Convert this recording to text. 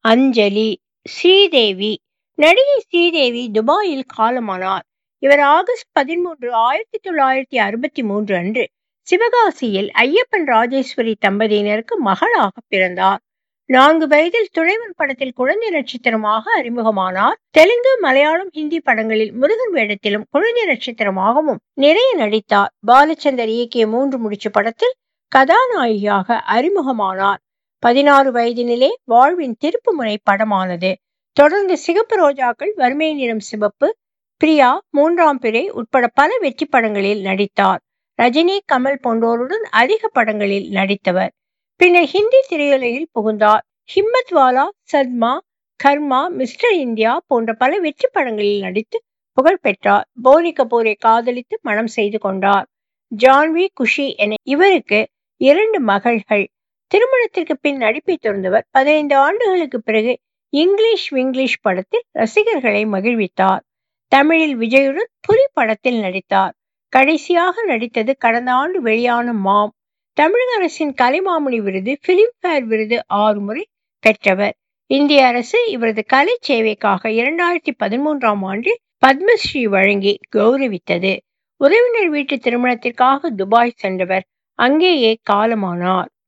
அஞ்சலி ஸ்ரீதேவி நடிகை ஸ்ரீதேவி துபாயில் காலமானார் இவர் ஆகஸ்ட் பதிமூன்று ஆயிரத்தி தொள்ளாயிரத்தி அறுபத்தி மூன்று அன்று சிவகாசியில் ஐயப்பன் ராஜேஸ்வரி தம்பதியினருக்கு மகளாக பிறந்தார் நான்கு வயதில் துணைவன் படத்தில் குழந்தை நட்சத்திரமாக அறிமுகமானார் தெலுங்கு மலையாளம் ஹிந்தி படங்களில் முருகன் வேடத்திலும் குழந்தை நட்சத்திரமாகவும் நிறைய நடித்தார் பாலச்சந்தர் இயக்கிய மூன்று முடிச்சு படத்தில் கதாநாயகியாக அறிமுகமானார் பதினாறு வயதினிலே வாழ்வின் திருப்புமுனை படமானது தொடர்ந்து சிகப்பு ரோஜாக்கள் வறுமை நிறம் சிவப்பு பிரியா மூன்றாம் பிறை உட்பட பல வெற்றி படங்களில் நடித்தார் ரஜினி கமல் போன்றோருடன் அதிக படங்களில் நடித்தவர் பின்னர் ஹிந்தி திரையுலகில் புகுந்தார் ஹிம்மத் வாலா சத்மா கர்மா மிஸ்டர் இந்தியா போன்ற பல வெற்றி படங்களில் நடித்து புகழ் பெற்றார் போனி கபூரை காதலித்து மனம் செய்து கொண்டார் ஜான்வி குஷி என இவருக்கு இரண்டு மகள்கள் திருமணத்திற்கு பின் நடிப்பை திறந்தவர் பதினைந்து ஆண்டுகளுக்கு பிறகு இங்கிலீஷ் விங்கிலீஷ் படத்தில் ரசிகர்களை மகிழ்வித்தார் தமிழில் விஜயுடன் புலி படத்தில் நடித்தார் கடைசியாக நடித்தது கடந்த ஆண்டு வெளியான மாம் தமிழக அரசின் கலைமாமணி விருது பிலிம்பேர் விருது ஆறு முறை பெற்றவர் இந்திய அரசு இவரது கலை சேவைக்காக இரண்டாயிரத்தி பதிமூன்றாம் ஆண்டில் பத்மஸ்ரீ வழங்கி கௌரவித்தது உறவினர் வீட்டு திருமணத்திற்காக துபாய் சென்றவர் அங்கேயே காலமானார்